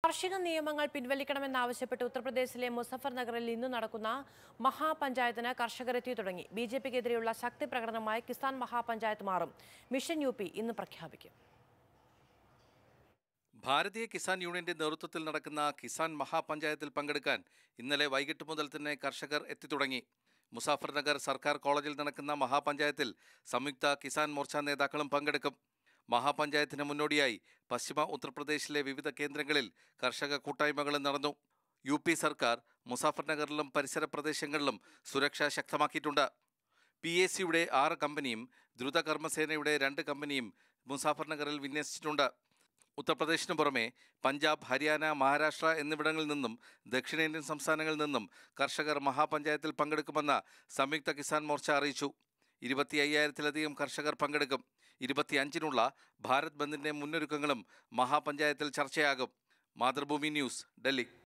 കാർഷിക നിയമങ്ങൾ പിൻവലിക്കണമെന്നാവശ്യപ്പെട്ട് ഉത്തർപ്രദേശിലെ മുസഫർ നഗറിൽ ഇന്ന് നടക്കുന്ന മഹാപഞ്ചായത്തിന് കർഷകരെത്തി തുടങ്ങി ബി ജെ പിക്കെതിരെയുള്ള ശക്തി പ്രകടനമായി കിസാൻ മഹാപഞ്ചായത്ത് മാറും മിഷൻ യു പി ഇന്ന് പ്രഖ്യാപിക്കും ഭാരതീയ കിസാൻ യൂണിയന്റെ നേതൃത്വത്തിൽ നടക്കുന്ന കിസാൻ മഹാപഞ്ചായത്തിൽ പങ്കെടുക്കാൻ ഇന്നലെ വൈകിട്ട് മുതൽ തന്നെ കർഷകർ എത്തിത്തുടങ്ങി മുസാഫർ നഗർ സർക്കാർ കോളേജിൽ നടക്കുന്ന മഹാപഞ്ചായത്തിൽ സംയുക്ത കിസാൻ മോർച്ച നേതാക്കളും പങ്കെടുക്കും മഹാപഞ്ചായത്തിന് മുന്നോടിയായി പശ്ചിമ ഉത്തർപ്രദേശിലെ വിവിധ കേന്ദ്രങ്ങളിൽ കർഷക കൂട്ടായ്മകളും നടന്നു യു പി സർക്കാർ മുസാഫർ നഗറിലും പരിസര പ്രദേശങ്ങളിലും സുരക്ഷ ശക്തമാക്കിയിട്ടുണ്ട് പി എ സിയുടെ ആറ് കമ്പനിയും ദ്രുത കർമ്മസേനയുടെ രണ്ട് കമ്പനിയും മുസാഫർ നഗറിൽ വിന്യസിച്ചിട്ടുണ്ട് ഉത്തർപ്രദേശിനു പുറമെ പഞ്ചാബ് ഹരിയാന മഹാരാഷ്ട്ര എന്നിവിടങ്ങളിൽ നിന്നും ദക്ഷിണേന്ത്യൻ സംസ്ഥാനങ്ങളിൽ നിന്നും കർഷകർ മഹാപഞ്ചായത്തിൽ പങ്കെടുക്കുമെന്ന് സംയുക്ത കിസാൻ മോർച്ച അറിയിച്ചു ഇരുപത്തി അയ്യായിരത്തിലധികം കർഷകർ പങ്കെടുക്കും ഇരുപത്തിയഞ്ചിനുള്ള ഭാരത് ബന്ദിന്റെ മുന്നൊരുക്കങ്ങളും മഹാപഞ്ചായത്തിൽ ചർച്ചയാകും മാതൃഭൂമി ന്യൂസ് ഡൽഹി